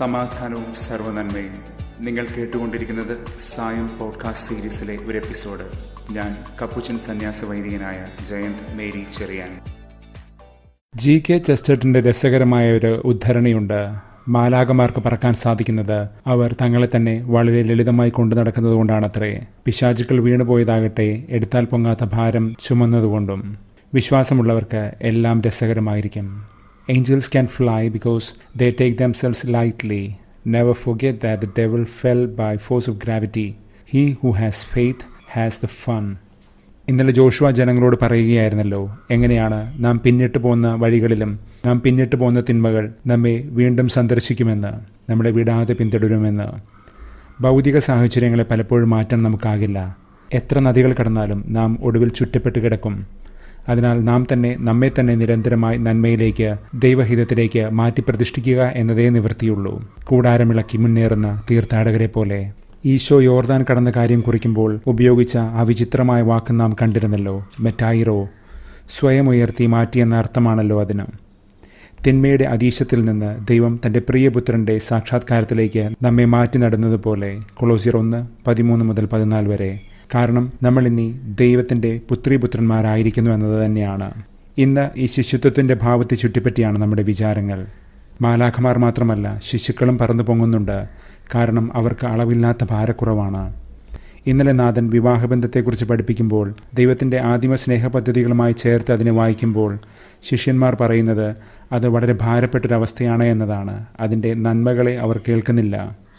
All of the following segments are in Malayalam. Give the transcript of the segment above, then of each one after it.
സമാധാനവും സർവനന്മയും നിങ്ങൾ കേട്ടുകൊണ്ടിരിക്കുന്നത് സായം പോഡ്കാസ്റ്റ് സീരീസിലെ ഒരു എപ്പിസോഡ് ഞാൻ കപ്പുച്ചൻ സന്യാസ വൈദികനായ Jayanth Mary Cheriyan G K ചെസ്റ്റർട്ടിന്റെ രസകരമായ ഒരു ഉദ്ധരണിയുണ്ട് മാലാകമാർക്ക് പറക്കാൻ സാധിക്കുന്നത് അവർ തങ്ങളെ തന്നെ വളരെ ലളിതമായി കൊണ്ടു നടക്കുന്നത് കൊണ്ടാണത്രേ പിശാചുക്കൾ വീണുപോയതാകട്ടെ എടുത്താൽ പൊങ്ങാത്ത ഭാരം ചുമന്നതുകൊണ്ടും വിശ്വാസമുള്ളവർക്ക് എല്ലാം രസകരമായിരിക്കും angels can fly because they take themselves lightly never forget that the devil fell by force of gravity he who has faith has the fun ഇന്നലെ ജോഷുവ ജനങ്ങളോട് പറയുകയായിരുന്നല്ലോ എങ്ങനെയാണ് നാം പിന്നിട്ട് പോകുന്ന വഴികളിലും നാം പിന്നിട്ട് പോകുന്ന തിന്മകൾ നമ്മെ വീണ്ടും സന്ദർശിക്കുമെന്ന് നമ്മളെ വിടാതെ പിന്തുടരുമെന്ന് ഭൗതിക സാഹചര്യങ്ങളെ പലപ്പോഴും മാറ്റാൻ നമുക്കാകില്ല എത്ര നദികൾ കടന്നാലും നാം ഒടുവിൽ ചുറ്റപ്പെട്ട് കിടക്കും അതിനാൽ നാം തന്നെ നമ്മെ തന്നെ നിരന്തരമായി നന്മയിലേക്ക് ദൈവഹിതത്തിലേക്ക് മാറ്റി പ്രതിഷ്ഠിക്കുക എന്നതേ നിവൃത്തിയുള്ളൂ കൂടാരമിളക്കി മുന്നേറുന്ന തീർത്ഥാടകരെ പോലെ ഈശോ യോർദാൻ കടന്ന കാര്യം കുറിക്കുമ്പോൾ ഉപയോഗിച്ച ആ വിചിത്രമായ വാക്ക് നാം കണ്ടിരുന്നല്ലോ മെറ്റായിറോ സ്വയം ഉയർത്തി മാറ്റിയെന്ന അർത്ഥമാണല്ലോ അതിന് തിന്മയുടെ അതീശത്തിൽ നിന്ന് ദൈവം തന്റെ പ്രിയപുത്രന്റെ സാക്ഷാത്കാരത്തിലേക്ക് നമ്മെ മാറ്റി നടന്നതുപോലെ കൊളോസിയർ ഒന്ന് പതിമൂന്ന് മുതൽ പതിനാല് വരെ കാരണം നമ്മൾ ഇനി ദൈവത്തിന്റെ പുത്രിപുത്രന്മാരായിരിക്കുന്നു എന്നത് തന്നെയാണ് ഇന്ന് ഈ ശിശുത്വത്തിന്റെ ഭാവത്തെ ചുറ്റിപ്പറ്റിയാണ് നമ്മുടെ വിചാരങ്ങൾ മാലാഖമാർ മാത്രമല്ല ശിശുക്കളും പറന്നു പൊങ്ങുന്നുണ്ട് കാരണം അവർക്ക് അളവില്ലാത്ത ഭാരക്കുറവാണ് ഇന്നലെ നാഥൻ വിവാഹബന്ധത്തെക്കുറിച്ച് പഠിപ്പിക്കുമ്പോൾ ദൈവത്തിൻ്റെ ആദിമ സ്നേഹപദ്ധതികളുമായി ചേർത്ത് അതിനെ വായിക്കുമ്പോൾ ശിഷ്യന്മാർ പറയുന്നത് അത് വളരെ ഭാരപ്പെട്ടൊരവസ്ഥയാണ് എന്നതാണ് അതിൻ്റെ നന്മകളെ അവർ കേൾക്കുന്നില്ല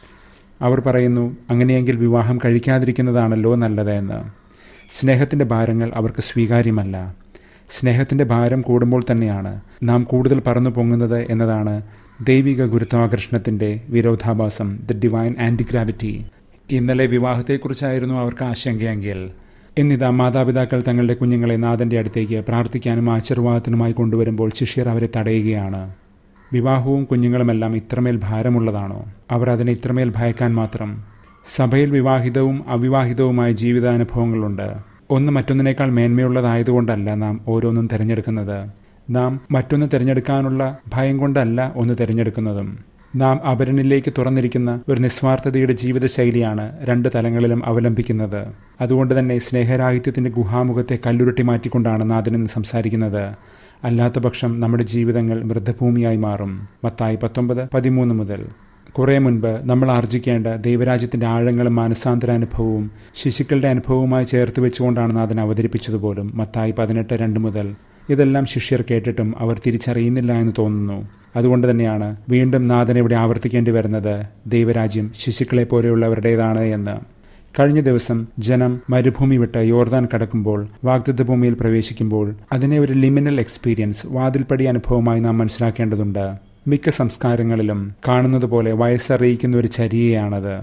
അവർ പറയുന്നു അങ്ങനെയെങ്കിൽ വിവാഹം കഴിക്കാതിരിക്കുന്നതാണല്ലോ നല്ലത് എന്ന് സ്നേഹത്തിൻ്റെ ഭാരങ്ങൾ അവർക്ക് സ്വീകാര്യമല്ല സ്നേഹത്തിൻ്റെ ഭാരം കൂടുമ്പോൾ തന്നെയാണ് നാം കൂടുതൽ പറന്നു പൊങ്ങുന്നത് എന്നതാണ് ദൈവിക ഗുരുത്വാകർഷണത്തിൻ്റെ വിരോധാഭാസം ദ ഡിവൈൻ ആൻറ്റിഗ്രാവിറ്റി ഇന്നലെ വിവാഹത്തെക്കുറിച്ചായിരുന്നു അവർക്ക് ആശങ്കയെങ്കിൽ എന്നിതാ മാതാപിതാക്കൾ തങ്ങളുടെ കുഞ്ഞുങ്ങളെ നാഥൻ്റെ അടുത്തേക്ക് പ്രാർത്ഥിക്കാനും ആശീർവാദത്തിനുമായി കൊണ്ടുവരുമ്പോൾ ശിഷ്യർ അവരെ തടയുകയാണ് വിവാഹവും കുഞ്ഞുങ്ങളുമെല്ലാം ഇത്രമേൽ ഭാരമുള്ളതാണോ അവർ അതിനെ ഇത്രമേൽ ഭയക്കാൻ മാത്രം സഭയിൽ വിവാഹിതവും അവിവാഹിതവുമായ ജീവിതാനുഭവങ്ങളുണ്ട് ഒന്ന് മറ്റൊന്നിനേക്കാൾ മേന്മയുള്ളതായതുകൊണ്ടല്ല നാം ഓരോന്നും തിരഞ്ഞെടുക്കുന്നത് നാം മറ്റൊന്ന് തിരഞ്ഞെടുക്കാനുള്ള ഭയം കൊണ്ടല്ല ഒന്ന് തിരഞ്ഞെടുക്കുന്നതും നാം അപരനിലേക്ക് തുറന്നിരിക്കുന്ന ഒരു നിസ്വാർത്ഥതയുടെ ജീവിതശൈലിയാണ് രണ്ട് തലങ്ങളിലും അവലംബിക്കുന്നത് അതുകൊണ്ട് തന്നെ സ്നേഹരാഹിത്യത്തിന്റെ ഗുഹാമുഖത്തെ കല്ലുരുട്ടി മാറ്റിക്കൊണ്ടാണ് നാഥനെന്ന് സംസാരിക്കുന്നത് അല്ലാത്ത പക്ഷം നമ്മുടെ ജീവിതങ്ങൾ മൃതഭൂമിയായി മാറും മത്തായി പത്തൊമ്പത് പതിമൂന്ന് മുതൽ കുറെ മുൻപ് നമ്മൾ ആർജിക്കേണ്ട ദൈവരാജ്യത്തിന്റെ ആഴങ്ങളും മാനസാന്തരാനുഭവവും ശിശുക്കളുടെ അനുഭവവുമായി ചേർത്ത് വെച്ചുകൊണ്ടാണ് നാഥൻ അവതരിപ്പിച്ചതുപോലും മത്തായി പതിനെട്ട് രണ്ട് മുതൽ ഇതെല്ലാം ശിഷ്യർ കേട്ടിട്ടും അവർ തിരിച്ചറിയുന്നില്ല എന്ന് തോന്നുന്നു അതുകൊണ്ട് തന്നെയാണ് വീണ്ടും നാഥൻ ഇവിടെ ആവർത്തിക്കേണ്ടി വരുന്നത് ദൈവരാജ്യം ശിശുക്കളെ പോലെയുള്ളവരുടേതാണ് എന്ന് കഴിഞ്ഞ ദിവസം ജനം മരുഭൂമി വിട്ട് യോർദാൻ കടക്കുമ്പോൾ വാഗ്ദത്ത ഭൂമിയിൽ പ്രവേശിക്കുമ്പോൾ അതിനെ ഒരു ലിമിനൽ എക്സ്പീരിയൻസ് വാതിൽപ്പടി അനുഭവമായി നാം മനസ്സിലാക്കേണ്ടതുണ്ട് മിക്ക സംസ്കാരങ്ങളിലും കാണുന്നത് പോലെ വയസ്സറിയിക്കുന്ന ഒരു ചര്യയാണത്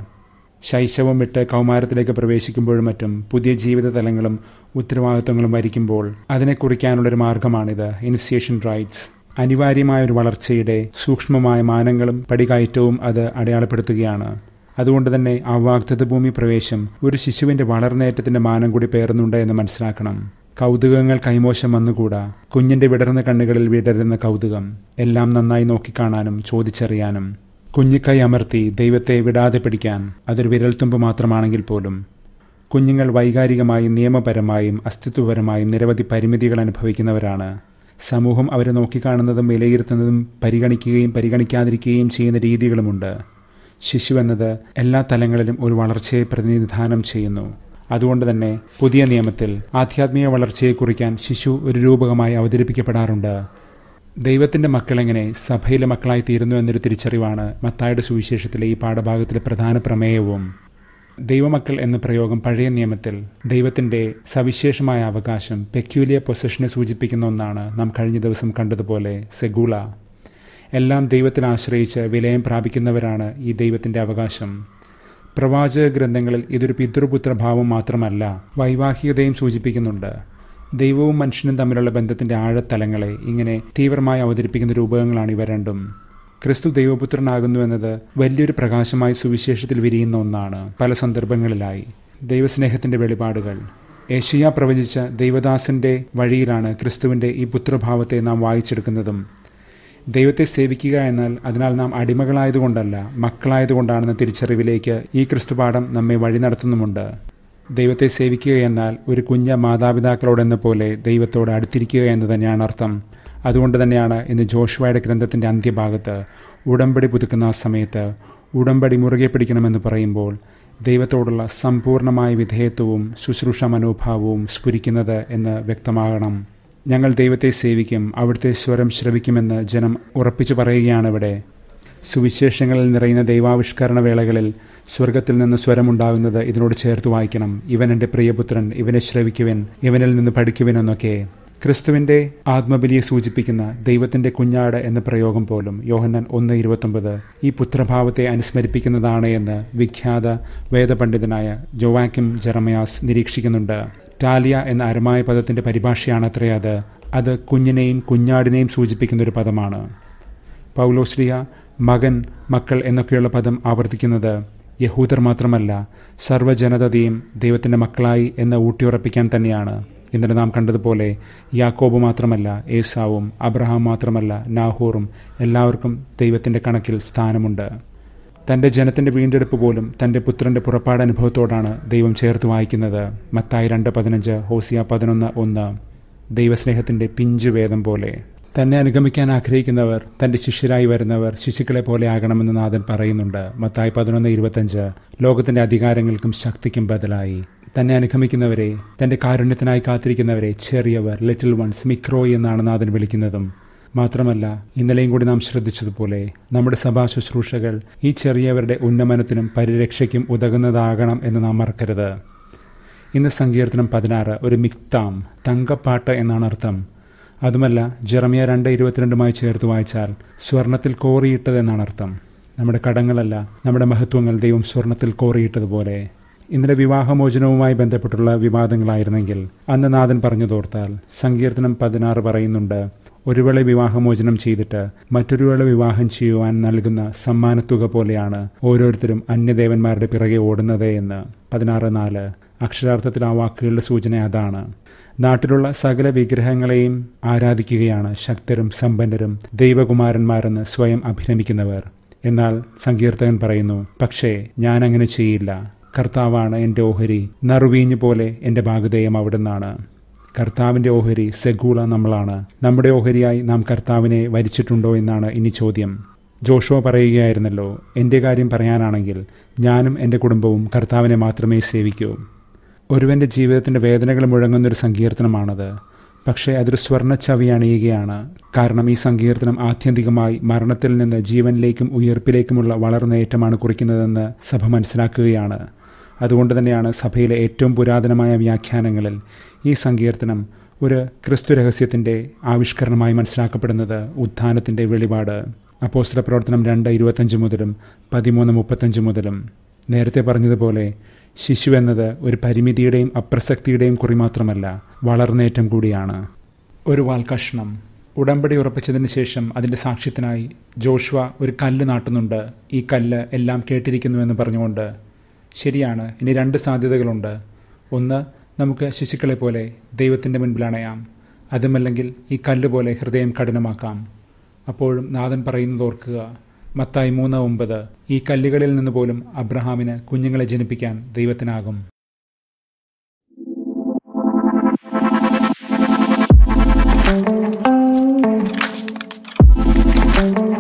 ശൈശവം വിട്ട് കൗമാരത്തിലേക്ക് പ്രവേശിക്കുമ്പോഴും മറ്റും പുതിയ ജീവിത തലങ്ങളും ഉത്തരവാദിത്വങ്ങളും വരിക്കുമ്പോൾ അതിനെ കുറിക്കാനുള്ളൊരു മാർഗമാണിത് ഇനിഷ്യേഷൻ റൈറ്റ്സ് അനിവാര്യമായ ഒരു വളർച്ചയുടെ സൂക്ഷ്മമായ മാനങ്ങളും പടികയറ്റവും അത് അടയാളപ്പെടുത്തുകയാണ് അതുകൊണ്ട് തന്നെ ആ വാഗ്ദത്ത ഭൂമി പ്രവേശം ഒരു ശിശുവിന്റെ വളർന്നേറ്റത്തിന്റെ മാനം കൂടി പേറുന്നുണ്ട് എന്ന് മനസ്സിലാക്കണം കൗതുകങ്ങൾ കൈമോശം വന്നുകൂടാ കുഞ്ഞിന്റെ വിടർന്ന കണ്ണുകളിൽ വിടരുന്ന കൗതുകം എല്ലാം നന്നായി നോക്കിക്കാണാനും ചോദിച്ചറിയാനും കുഞ്ഞിക്കൈ അമർത്തി ദൈവത്തെ വിടാതെ പിടിക്കാൻ അതൊരു വിരൽത്തുമ്പ് മാത്രമാണെങ്കിൽ പോലും കുഞ്ഞുങ്ങൾ വൈകാരികമായും നിയമപരമായും അസ്തിത്വപരമായും നിരവധി പരിമിതികൾ അനുഭവിക്കുന്നവരാണ് സമൂഹം അവരെ നോക്കിക്കാണുന്നതും വിലയിരുത്തുന്നതും പരിഗണിക്കുകയും പരിഗണിക്കാതിരിക്കുകയും ചെയ്യുന്ന രീതികളുമുണ്ട് ശിശു എന്നത് എല്ലാ തലങ്ങളിലും ഒരു വളർച്ചയെ പ്രതിനിധാനം ചെയ്യുന്നു അതുകൊണ്ട് തന്നെ പുതിയ നിയമത്തിൽ ആധ്യാത്മിക വളർച്ചയെ കുറിക്കാൻ ശിശു ഒരു രൂപകമായി അവതരിപ്പിക്കപ്പെടാറുണ്ട് ദൈവത്തിന്റെ മക്കളെങ്ങനെ സഭയിലെ മക്കളായി തീരുന്നു എന്നൊരു തിരിച്ചറിവാണ് മത്തായുടെ സുവിശേഷത്തിലെ ഈ പാഠഭാഗത്തിലെ പ്രധാന പ്രമേയവും ദൈവമക്കൾ എന്ന പ്രയോഗം പഴയ നിയമത്തിൽ ദൈവത്തിന്റെ സവിശേഷമായ അവകാശം പെക്യൂലിയ പൊസഷനെ സൂചിപ്പിക്കുന്ന ഒന്നാണ് നാം കഴിഞ്ഞ ദിവസം കണ്ടതുപോലെ സെഗുള എല്ലാം ദൈവത്തിൽ ആശ്രയിച്ച് വിലയം പ്രാപിക്കുന്നവരാണ് ഈ ദൈവത്തിന്റെ അവകാശം പ്രവാചക ഗ്രന്ഥങ്ങളിൽ ഇതൊരു പിതൃപുത്രഭാവം മാത്രമല്ല വൈവാഹികതയും സൂചിപ്പിക്കുന്നുണ്ട് ദൈവവും മനുഷ്യനും തമ്മിലുള്ള ബന്ധത്തിന്റെ ആഴത്തലങ്ങളെ ഇങ്ങനെ തീവ്രമായി അവതരിപ്പിക്കുന്ന രൂപകങ്ങളാണ് ഇവ രണ്ടും ക്രിസ്തു ദൈവപുത്രനാകുന്നു എന്നത് വലിയൊരു പ്രകാശമായി സുവിശേഷത്തിൽ വിരിയുന്ന ഒന്നാണ് പല സന്ദർഭങ്ങളിലായി ദൈവസ്നേഹത്തിന്റെ വെളിപാടുകൾ ഏഷ്യ പ്രവചിച്ച ദൈവദാസന്റെ വഴിയിലാണ് ക്രിസ്തുവിന്റെ ഈ പുത്രഭാവത്തെ നാം വായിച്ചെടുക്കുന്നതും ദൈവത്തെ സേവിക്കുക എന്നാൽ അതിനാൽ നാം അടിമകളായതുകൊണ്ടല്ല മക്കളായതുകൊണ്ടാണെന്ന തിരിച്ചറിവിലേക്ക് ഈ ക്രിസ്തുപാഠം നമ്മെ വഴി നടത്തുന്നുമുണ്ട് ദൈവത്തെ സേവിക്കുക എന്നാൽ ഒരു കുഞ്ഞ മാതാപിതാക്കളോടെന്ന പോലെ ദൈവത്തോട് അടുത്തിരിക്കുക എന്ന് തന്നെയാണ് അർത്ഥം അതുകൊണ്ട് തന്നെയാണ് ഇന്ന് ജോഷുവയുടെ ഗ്രന്ഥത്തിൻ്റെ അന്ത്യഭാഗത്ത് ഉടമ്പടി പുതുക്കുന്ന ആ സമയത്ത് ഉടമ്പടി മുറുകെ പിടിക്കണമെന്ന് പറയുമ്പോൾ ദൈവത്തോടുള്ള സമ്പൂർണമായ വിധേയത്വവും ശുശ്രൂഷ മനോഭാവവും സ്ഫുരിക്കുന്നത് എന്ന് വ്യക്തമാകണം ഞങ്ങൾ ദൈവത്തെ സേവിക്കും അവിടുത്തെ സ്വരം ശ്രവിക്കുമെന്ന് ജനം ഉറപ്പിച്ചു പറയുകയാണ് ഇവിടെ സുവിശേഷങ്ങളിൽ നിറയുന്ന ദൈവാവിഷ്കരണ വേളകളിൽ സ്വർഗത്തിൽ നിന്ന് സ്വരമുണ്ടാകുന്നത് ഇതിനോട് ചേർത്ത് വായിക്കണം ഇവൻ എൻ്റെ പ്രിയപുത്രൻ ഇവനെ ശ്രവിക്കുവൻ ഇവനിൽ നിന്ന് പഠിക്കുവൻ എന്നൊക്കെ ക്രിസ്തുവിന്റെ ആത്മബലിയെ സൂചിപ്പിക്കുന്ന ദൈവത്തിന്റെ കുഞ്ഞാട് എന്ന പ്രയോഗം പോലും യോഹന്നാൻ ഒന്ന് ഇരുപത്തൊമ്പത് ഈ പുത്രഭാവത്തെ അനുസ്മരിപ്പിക്കുന്നതാണ് എന്ന് വിഖ്യാത വേദപണ്ഡിതനായ ജോവാക്കിം ജെറമയാസ് നിരീക്ഷിക്കുന്നുണ്ട് ടാലിയ എന്ന അരമായ പദത്തിന്റെ പരിഭാഷയാണ് അത്രേ അത് അത് കുഞ്ഞിനെയും കുഞ്ഞാടിനെയും സൂചിപ്പിക്കുന്ന ഒരു പദമാണ് പൗലോശ്രിയ മകൻ മക്കൾ എന്നൊക്കെയുള്ള പദം ആവർത്തിക്കുന്നത് യഹൂദർ മാത്രമല്ല സർവ്വജനതയും ദൈവത്തിൻ്റെ മക്കളായി എന്ന് ഊട്ടിയുറപ്പിക്കാൻ തന്നെയാണ് ഇന്നലെ നാം കണ്ടതുപോലെ യാക്കോബ് മാത്രമല്ല ഏസാവും അബ്രഹാം മാത്രമല്ല നാഹൂറും എല്ലാവർക്കും ദൈവത്തിൻ്റെ കണക്കിൽ സ്ഥാനമുണ്ട് തൻ്റെ ജനത്തിൻ്റെ വീണ്ടെടുപ്പ് പോലും തൻ്റെ പുത്രൻ്റെ പുറപ്പാടനുഭവത്തോടാണ് ദൈവം ചേർത്ത് വായിക്കുന്നത് മത്തായി രണ്ട് പതിനഞ്ച് ഹോസിയ പതിനൊന്ന് ഒന്ന് ദൈവസ്നേഹത്തിൻ്റെ പിഞ്ചു വേദം പോലെ തന്നെ അനുഗമിക്കാൻ ആഗ്രഹിക്കുന്നവർ തന്റെ ശിഷ്യരായി വരുന്നവർ ശിശുക്കളെ പോലെ ആകണമെന്ന് നാഥൻ പറയുന്നുണ്ട് മത്തായി പതിനൊന്ന് ഇരുപത്തഞ്ച് ലോകത്തിന്റെ അധികാരങ്ങൾക്കും ശക്തിക്കും ബദലായി തന്നെ അനുഗമിക്കുന്നവരെ തന്റെ കാരുണ്യത്തിനായി കാത്തിരിക്കുന്നവരെ ചെറിയവർ ലിറ്റിൽ വൺസ് മിക്രോയ് എന്നാണ് നാഥൻ വിളിക്കുന്നതും മാത്രമല്ല ഇന്നലെയും കൂടി നാം ശ്രദ്ധിച്ചതുപോലെ നമ്മുടെ സഭാ ശുശ്രൂഷകൾ ഈ ചെറിയവരുടെ ഉന്നമനത്തിനും പരിരക്ഷയ്ക്കും ഉതകുന്നതാകണം എന്ന് നാം മറക്കരുത് ഇന്ന് സങ്കീർത്തനം പതിനാറ് ഒരു മിക്താം തങ്കപ്പാട്ട് എന്നാണ് അർത്ഥം അതുമല്ല ജെറമിയ രണ്ട് ഇരുപത്തിരണ്ടുമായി ചേർത്ത് വായിച്ചാൽ സ്വർണത്തിൽ കോറിയിട്ടത് എന്നാണ് അർത്ഥം നമ്മുടെ കടങ്ങളല്ല നമ്മുടെ മഹത്വങ്ങൾ ദൈവം സ്വർണത്തിൽ കോറിയിട്ടതുപോലെ ഇന്നലെ വിവാഹമോചനവുമായി ബന്ധപ്പെട്ടുള്ള വിവാദങ്ങളായിരുന്നെങ്കിൽ അന്ന് നാഥൻ പറഞ്ഞതോർത്താൽ സങ്കീർത്തനം പതിനാറ് പറയുന്നുണ്ട് ഒരുവേള വിവാഹമോചനം ചെയ്തിട്ട് മറ്റൊരുവേള വിവാഹം ചെയ്യുവാൻ നൽകുന്ന സമ്മാനത്തുക പോലെയാണ് ഓരോരുത്തരും അന്യദേവന്മാരുടെ പിറകെ ഓടുന്നത് എന്ന് പതിനാറ് നാല് അക്ഷരാർത്ഥത്തിൽ ആ വാക്കുകളുടെ സൂചന അതാണ് നാട്ടിലുള്ള സകല വിഗ്രഹങ്ങളെയും ആരാധിക്കുകയാണ് ശക്തരും സമ്പന്നരും ദൈവകുമാരന്മാരെന്ന് സ്വയം അഭിനമിക്കുന്നവർ എന്നാൽ സങ്കീർത്തകൻ പറയുന്നു പക്ഷേ ഞാൻ അങ്ങനെ ചെയ്യില്ല കർത്താവാണ് എൻ്റെ ഓഹരി നറുവീഞ്ഞു പോലെ എൻ്റെ ഭാഗധേയം അവിടുന്നാണ് കർത്താവിൻ്റെ ഓഹരി സെഗൂള നമ്മളാണ് നമ്മുടെ ഓഹരിയായി നാം കർത്താവിനെ വരിച്ചിട്ടുണ്ടോ എന്നാണ് ഇനി ചോദ്യം ജോഷോ പറയുകയായിരുന്നല്ലോ എൻ്റെ കാര്യം പറയാനാണെങ്കിൽ ഞാനും എൻ്റെ കുടുംബവും കർത്താവിനെ മാത്രമേ സേവിക്കൂ ഒരുവന്റെ ജീവിതത്തിന്റെ വേദനകൾ മുഴങ്ങുന്നൊരു സങ്കീർത്തനമാണത് പക്ഷേ അതൊരു സ്വർണ്ണച്ചവി അണിയുകയാണ് കാരണം ഈ സങ്കീർത്തനം ആത്യന്തികമായി മരണത്തിൽ നിന്ന് ജീവനിലേക്കും ഉയർപ്പിലേക്കുമുള്ള വളർന്നേറ്റമാണ് കുറിക്കുന്നതെന്ന് സഭ മനസ്സിലാക്കുകയാണ് അതുകൊണ്ട് തന്നെയാണ് സഭയിലെ ഏറ്റവും പുരാതനമായ വ്യാഖ്യാനങ്ങളിൽ ഈ സങ്കീർത്തനം ഒരു ക്രിസ്തു രഹസ്യത്തിൻ്റെ ആവിഷ്കരണമായി മനസ്സിലാക്കപ്പെടുന്നത് ഉത്ഥാനത്തിൻ്റെ വെളിപാട് അപ്പോസ്തല പ്രവർത്തനം രണ്ട് ഇരുപത്തഞ്ച് മുതലും പതിമൂന്ന് മുപ്പത്തഞ്ച് മുതലും നേരത്തെ പറഞ്ഞതുപോലെ ശിശു എന്നത് ഒരു പരിമിതിയുടെയും അപ്രസക്തിയുടെയും കുറി മാത്രമല്ല വളർന്നേറ്റം കൂടിയാണ് ഒരു വാൽക്കഷ്ണം ഉടമ്പടി ഉറപ്പിച്ചതിന് ശേഷം അതിന്റെ സാക്ഷ്യത്തിനായി ജോഷുവ ഒരു കല്ല് നാട്ടുന്നുണ്ട് ഈ കല്ല് എല്ലാം കേട്ടിരിക്കുന്നുവെന്ന് പറഞ്ഞുകൊണ്ട് ശരിയാണ് ഇനി രണ്ട് സാധ്യതകളുണ്ട് ഒന്ന് നമുക്ക് ശിശുക്കളെ പോലെ ദൈവത്തിൻ്റെ മുൻപിൽ അണയാം അതുമല്ലെങ്കിൽ ഈ കല്ല് പോലെ ഹൃദയം കഠിനമാക്കാം അപ്പോഴും നാഥൻ പറയുന്നത് ഓർക്കുക മത്തായി മൂന്ന് ഒമ്പത് ഈ കല്ലുകളിൽ നിന്ന് പോലും അബ്രഹാമിന് കുഞ്ഞുങ്ങളെ ജനിപ്പിക്കാൻ ദൈവത്തിനാകും thank you